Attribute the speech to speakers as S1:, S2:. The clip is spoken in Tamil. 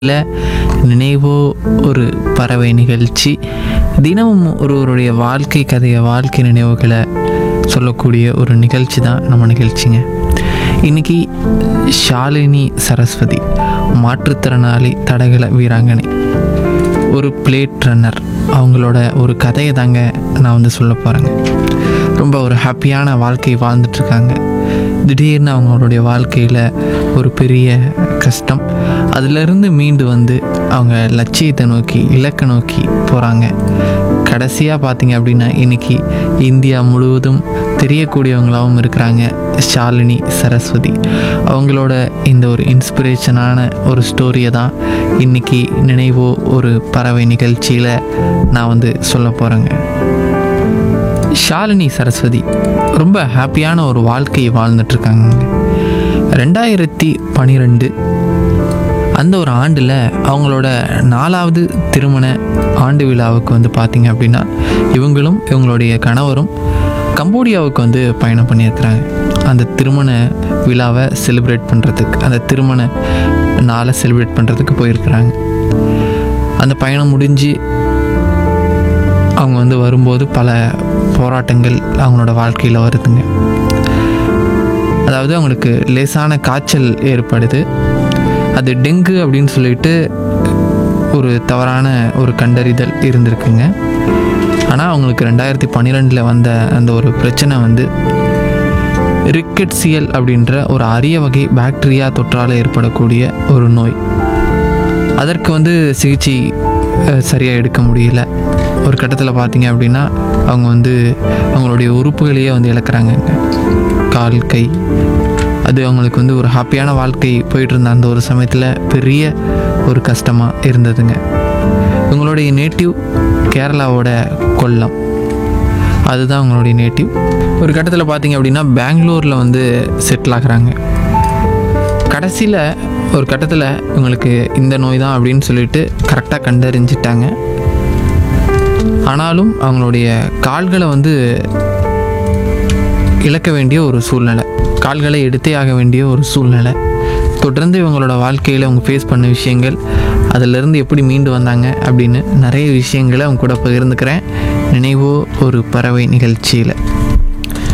S1: இல்லை நினைவோ ஒரு பறவை நிகழ்ச்சி தினமும் ஒருவருடைய வாழ்க்கை கதையை வாழ்க்கை நினைவுகளை சொல்லக்கூடிய ஒரு நிகழ்ச்சி தான் நம்ம நிகழ்ச்சிங்க இன்னைக்கு ஷாலினி சரஸ்வதி மாற்றுத்திறனாளி தடகள வீராங்கனை ஒரு பிளேட் ரன்னர் அவங்களோட ஒரு கதையை தாங்க நான் வந்து சொல்ல போகிறேங்க ரொம்ப ஒரு ஹாப்பியான வாழ்க்கை வாழ்ந்துட்டுருக்காங்க திடீர்னு அவங்களுடைய வாழ்க்கையில் ஒரு பெரிய கஷ்டம் அதிலிருந்து மீண்டு வந்து அவங்க லட்சியத்தை நோக்கி இலக்கை நோக்கி போகிறாங்க கடைசியாக பார்த்தீங்க அப்படின்னா இன்னைக்கு இந்தியா முழுவதும் தெரியக்கூடியவங்களாகவும் இருக்கிறாங்க ஷாலினி சரஸ்வதி அவங்களோட இந்த ஒரு இன்ஸ்பிரேஷனான ஒரு ஸ்டோரியை தான் இன்னைக்கு நினைவோ ஒரு பறவை நிகழ்ச்சியில் நான் வந்து சொல்ல போகிறேங்க ஷாலினி சரஸ்வதி ரொம்ப ஹாப்பியான ஒரு வாழ்க்கையை வாழ்ந்துட்டுருக்காங்க ரெண்டாயிரத்தி பன்னிரெண்டு அந்த ஒரு ஆண்டில் அவங்களோட நாலாவது திருமண ஆண்டு விழாவுக்கு வந்து பார்த்திங்க அப்படின்னா இவங்களும் இவங்களுடைய கணவரும் கம்போடியாவுக்கு வந்து பயணம் பண்ணியிருக்கிறாங்க அந்த திருமண விழாவை செலிப்ரேட் பண்ணுறதுக்கு அந்த திருமண நாளை செலிப்ரேட் பண்ணுறதுக்கு போயிருக்கிறாங்க அந்த பயணம் முடிஞ்சு அவங்க வந்து வரும்போது பல போராட்டங்கள் அவங்களோட வாழ்க்கையில் வருதுங்க அதாவது அவங்களுக்கு லேசான காய்ச்சல் ஏற்படுது அது டெங்கு அப்படின்னு சொல்லிட்டு ஒரு தவறான ஒரு கண்டறிதல் இருந்திருக்குங்க ஆனால் அவங்களுக்கு ரெண்டாயிரத்தி பன்னிரெண்டில் வந்த அந்த ஒரு பிரச்சனை வந்து ரிக்கெட்சியல் அப்படின்ற ஒரு அரிய வகை பாக்டீரியா தொற்றால் ஏற்படக்கூடிய ஒரு நோய் அதற்கு வந்து சிகிச்சை சரியாக எடுக்க முடியல ஒரு கட்டத்தில் பார்த்தீங்க அப்படின்னா அவங்க வந்து அவங்களுடைய உறுப்புகளையே வந்து இழக்கிறாங்க கால் கை அது அவங்களுக்கு வந்து ஒரு ஹாப்பியான வாழ்க்கை போயிட்டு இருந்த அந்த ஒரு சமயத்தில் பெரிய ஒரு கஷ்டமாக இருந்ததுங்க இவங்களுடைய நேட்டிவ் கேரளாவோட கொல்லம் அதுதான் அவங்களுடைய நேட்டிவ் ஒரு கட்டத்தில் பார்த்தீங்க அப்படின்னா பெங்களூரில் வந்து செட்டில் ஆகுறாங்க கடைசியில் ஒரு கட்டத்தில் இவங்களுக்கு இந்த நோய் தான் அப்படின்னு சொல்லிட்டு கரெக்டாக கண்டறிஞ்சிட்டாங்க ஆனாலும் அவங்களுடைய கால்களை வந்து இழக்க வேண்டிய ஒரு சூழ்நிலை கால்களை எடுத்தே ஆக வேண்டிய ஒரு சூழ்நிலை தொடர்ந்து இவங்களோட வாழ்க்கையில் அவங்க ஃபேஸ் பண்ண விஷயங்கள் அதிலிருந்து எப்படி மீண்டு வந்தாங்க அப்படின்னு நிறைய விஷயங்களை அவங்க கூட பகிர்ந்துக்கிறேன் நினைவோ ஒரு பறவை நிகழ்ச்சியில்